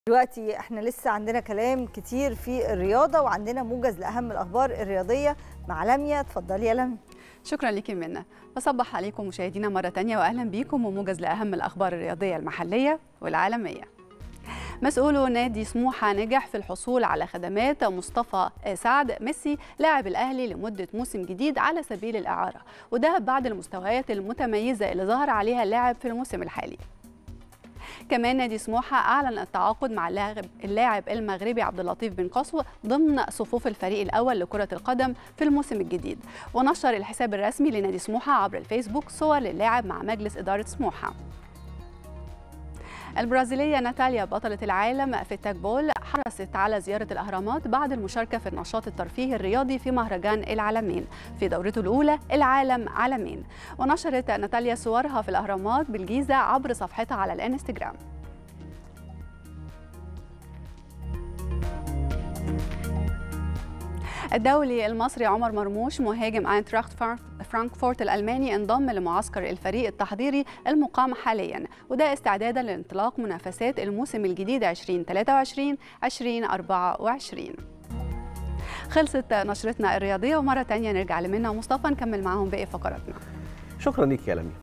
دلوقتي احنا لسه عندنا كلام كتير في الرياضه وعندنا موجز لاهم الاخبار الرياضيه مع لميا اتفضلي يا لميا شكرا لك منا بصبح عليكم مشاهدينا مرة تانية وأهلا بيكم وموجز لأهم الأخبار الرياضية المحلية والعالمية مسؤول نادي سموحة نجح في الحصول على خدمات مصطفى سعد ميسي لاعب الأهلي لمدة موسم جديد على سبيل الإعارة وده بعد المستويات المتميزة اللي ظهر عليها اللاعب في الموسم الحالي كمان نادي سموحه اعلن التعاقد مع اللاعب اللاعب المغربي عبد اللطيف بن قصوى ضمن صفوف الفريق الاول لكره القدم في الموسم الجديد ونشر الحساب الرسمي لنادي سموحه عبر الفيسبوك صور للاعب مع مجلس اداره سموحه البرازيلية ناتاليا بطلة العالم في التاج بول حرصت على زيارة الأهرامات بعد المشاركة في النشاط الترفيهي الرياضي في مهرجان العالمين في دورته الأولى العالم عالمين ونشرت ناتاليا صورها في الأهرامات بالجيزة عبر صفحتها على الانستجرام الدولي المصري عمر مرموش مهاجم اينتراخت فرانكفورت الالماني انضم لمعسكر الفريق التحضيري المقام حاليا وده استعدادا لانطلاق منافسات الموسم الجديد 2023 2024 خلصت نشرتنا الرياضيه ومره تانية نرجع لمنى ومصطفى نكمل معاهم باقي فقراتنا شكرا ليك يا لميا